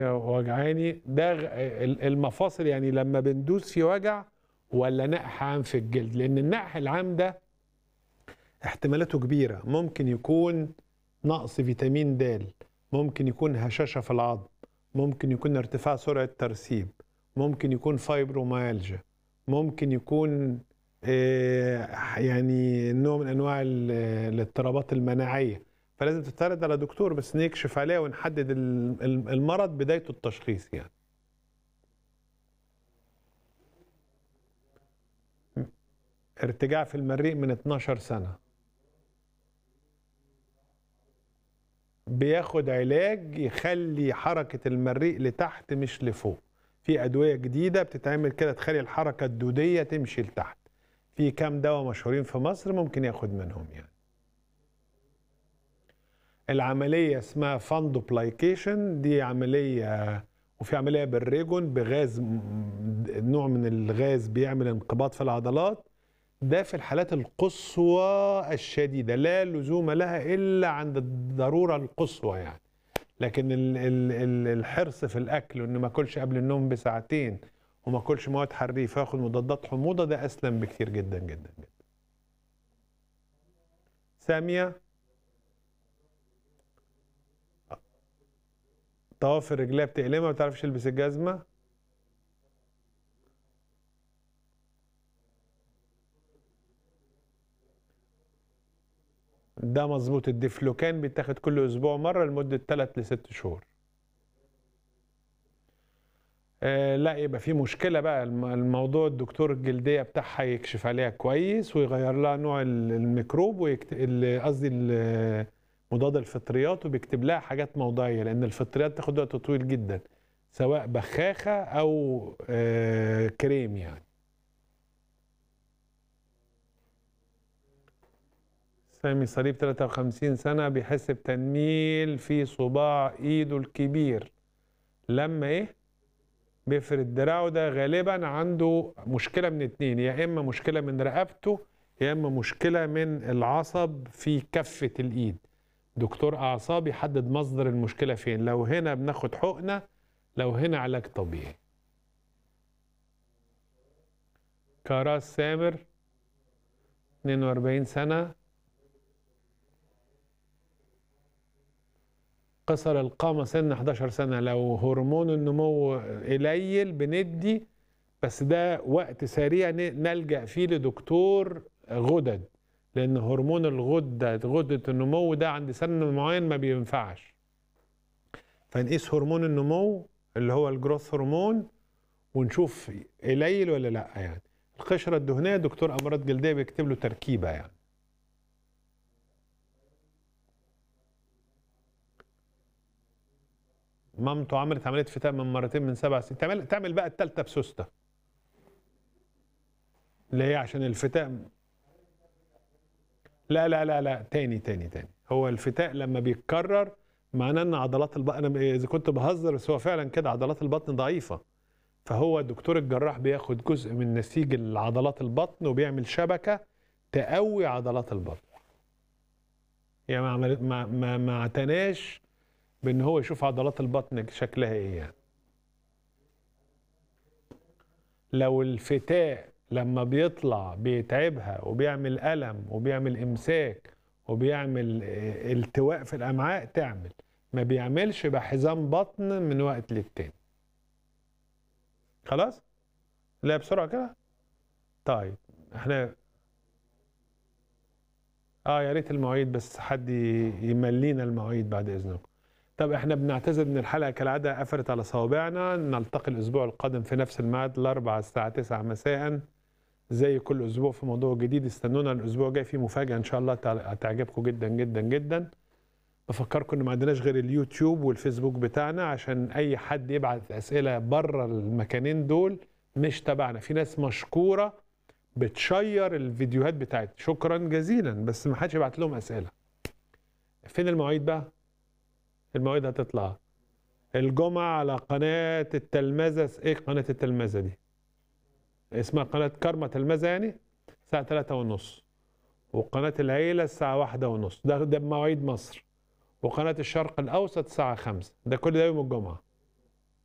وجعاني ده غ- ال- المفاصل يعني لما بندوس في وجع ولا نقح عام في الجلد لان النقح العام ده احتمالاته كبيره ممكن يكون نقص فيتامين د ممكن يكون هشاشه في العظم ممكن يكون ارتفاع سرعه ترسيب ممكن يكون فايبروميالجيا ممكن يكون آه، يعني نوع من انواع ال- الاضطرابات المناعيه فلازم تتعرض على دكتور بس نكشف عليها ونحدد ال- ال- المرض بدايته التشخيص يعني ارتجاع في المريء من 12 سنة بياخد علاج يخلي حركة المريء لتحت مش لفوق في أدوية جديدة بتتعمل كده تخلي الحركة الدودية تمشي لتحت في كام دواء مشهورين في مصر ممكن ياخد منهم يعني العملية اسمها فاندوبلايكيشن دي عملية وفي عملية بالريجون بغاز م- نوع من الغاز بيعمل انقباض في العضلات ده في الحالات القصوى الشديدة لا لزوم لها إلا عند الضرورة القصوى يعني لكن ال ال ال الحرص في الأكل وإنه ما أكلش قبل النوم بساعتين وما أكلش مواد حريفة وآخد مضادات حموضة ده أسلم بكتير جدا جدا جدا سامية طواف الرجليه بتألمها ما بتعرفش تلبس الجزمة ده مظبوط الديفلوكان بيتاخد كل اسبوع مره لمده 3 ل 6 شهور آه لا يبقى في مشكله بقى الم- الموضوع الدكتور الجلديه بتاعها يكشف عليها كويس ويغير لها نوع ال- الميكروب ويكت... ال- قصدي ال- مضاد الفطريات وبيكتب لها حاجات موضعيه لان الفطريات تاخد وقت طويل جدا سواء بخاخه او آه كريم يعني سامي صليب 53 سنة بيحس بتنميل في صباع ايده الكبير لما ايه بيفرد دراعه ده غالبا عنده مشكلة من اتنين يا اما مشكلة من رقبته يا اما مشكلة من العصب في كفة الايد دكتور اعصاب يحدد مصدر المشكلة فين لو هنا بناخد حقنة لو هنا علاج طبيعي كراس سامر 42 سنة قصر القامة سن 11 سنة لو هرمون النمو قليل بندي بس ده وقت سريع ن- نلجأ فيه لدكتور غدد لأن هرمون الغدة غدة النمو ده عند سن معين ما بينفعش فنقيس هرمون النمو اللي هو الجروث هرمون ونشوف قليل ولا لا يعني القشرة الدهنية دكتور أمراض جلدية بيكتب له تركيبة يعني مامته عملت عمليه فتاء من مرتين من سبع سنين تعمل تعمل بقى الثالثه بسوسته اللي هي عشان الفتاء لا لا لا لا تاني تاني تاني هو الفتاء لما بيتكرر معناه ان عضلات البطن انا اذا كنت بهزر بس هو فعلا كده عضلات البطن ضعيفه فهو دكتور الجراح بياخد جزء من نسيج العضلات البطن وبيعمل شبكه تقوي عضلات البطن يعني ما عملت ما ما, ما اعتناش بان هو يشوف عضلات البطن شكلها ايه يعني لو الفتاء لما بيطلع بيتعبها وبيعمل ألم وبيعمل إمساك وبيعمل آه، التواء في الأمعاء تعمل ما بيعملش يبقى حزام بطن من وقت للتاني خلاص لا بسرعة كده طيب احنا اه يا ريت المواعيد بس حد ي- يملينا المواعيد بعد اذنكم طب احنا بنعتذر ان الحلقه كالعاده قفلت على صوابعنا نلتقي الاسبوع القادم في نفس الميعاد الاربعاء الساعه 9 مساء زي كل اسبوع في موضوع جديد استنونا الاسبوع الجاي في مفاجاه ان شاء الله تع- هتعجبكم جدا جدا جدا بفكركم ان ما عندناش غير اليوتيوب والفيسبوك بتاعنا عشان اي حد يبعت اسئله بره المكانين دول مش تبعنا في ناس مشكوره بتشير الفيديوهات بتاعتي شكرا جزيلا بس ما حدش يبعت لهم اسئله فين المواعيد بقى المواعيد هتطلع الجمعة على قناة التلمذة ايه قناة التلمذة دي اسمها قناة كرمة تلمذة يعني الساعة تلاتة ونص وقناة العيلة الساعة واحدة ونص ده ده بمواعيد مصر وقناة الشرق الأوسط الساعة خمسة ده كل ده يوم الجمعة